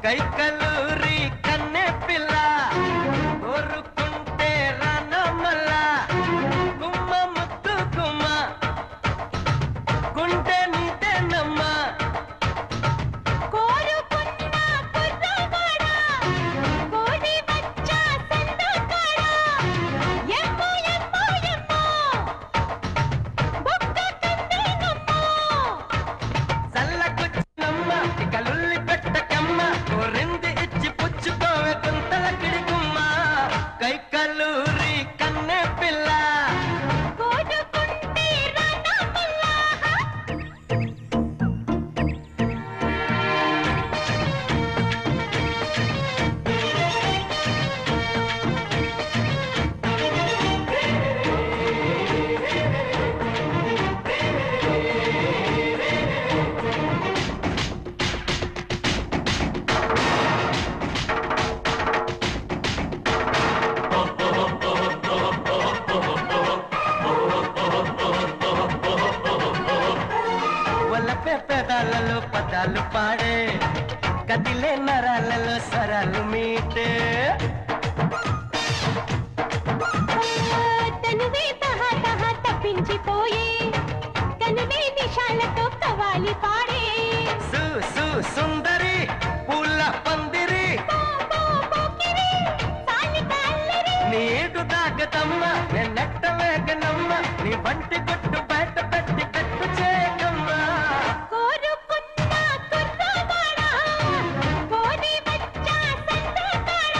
కైకలూరి కన్నె పిల్ల కోరుకుంటే రానమల్ల గుమ్మ ముద్దు గుమ్మ గుండె నీటేనమ్మా కోరుకున్న కుర్రవాడా కోడి వచ్చా సందకాడా ఎమ్మో ఎమ్మో ఎమ్మో బొక్క కందేనమ్మో చల్లకొచ్చినమ్మ ఇక లుల్లి పెట్టకమ్మ కోరింది ఇచ్చి పుచ్చుకోవే గుంతల కిడిగుమ్మ కైకలూరి కన్నె పిల్ల కోరుకుంటే రానమల్లా వలపే పెదాలలో పదాలు పాడే కదిలే నరాలలో సరాలు మీటే తనువే తహా తహా తప్పించిపోయే కనువే నిషాలతో కవాలి పాడే సు సు సుందరి పూల పందిరి పో పో పోకిరి సాలిక అల్లరి నీడు దాగదమ్మ నెట్ట వేగనమ్మ నీ వంటి గుట్టు బయట పెట్టి పెట్టు చేయకమ్మా కోరుకున్న కుర్రవాడా కోడి వచ్చా సందకాడా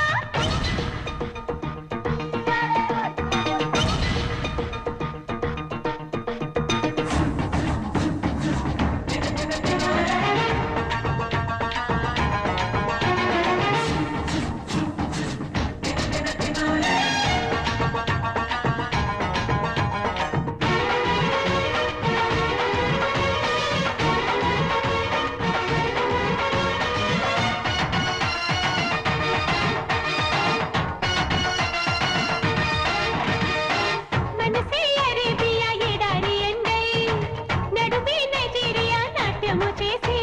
మనసే అరేబియా ఎడారి ఎండై నడుమే నైజీరియా నాట్యము చేసే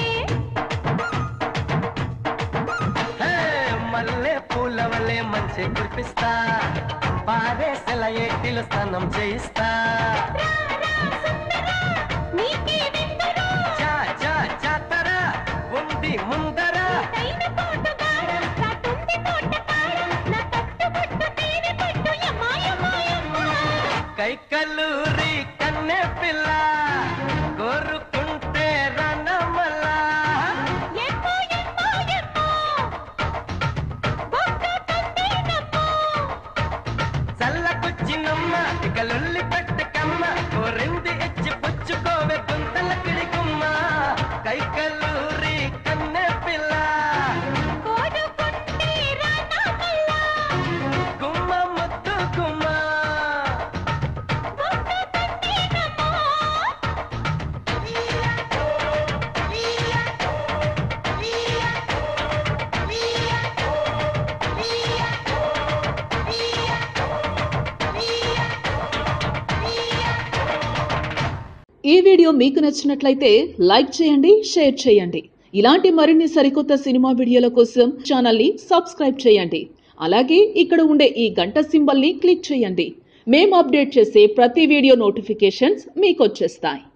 హే, మల్లె పూల వల్లే మంచి కురిపిస్తా పారేసెల ఏటిలో స్నానం చేయిస్తా రా రా సుందరా నీకే విందురా చా చా చాతరా ఉంది ముందరా తైన తోటగాడ కాటుంది తోటకాడ నా కట్టుబొట్టు తేనె పట్టు యమ్మా యమ్మా యమ్మా కైకలూరి కన్నె పిల్ల కోరుకుంటే రనమలా ఎమ్మో ఎమ్మో ఎమ్మో బొక్క కందేనమ్మో చల్లకొచ్చినమ్మ ఇక లొల్లి పెట్టకమ్మ కోరింది ఇచ్చి పుచ్చుకోవే గుంతల కిడిగుమ్మ కైకలూరి కన్నె పిల్ల కోరుకుంటే రానమల్లా గుమ్మ ముద్దు గుమ్మ బొక్క కందేనమ్మో ఈ వీడియో మీకు నచ్చినట్లయితే లైక్ చేయండి షేర్ చేయండి ఇలాంటి మరిన్ని సరికొత్త సినిమా వీడియోల కోసం ఛానల్ని సబ్స్క్రైబ్ చేయండి అలాగే ఇక్కడ ఉండే ఈ గంట సింబల్ని క్లిక్ చేయండి మేము అప్డేట్ చేసే ప్రతి వీడియో నోటిఫికేషన్స్ మీకు వచ్చేస్తాయి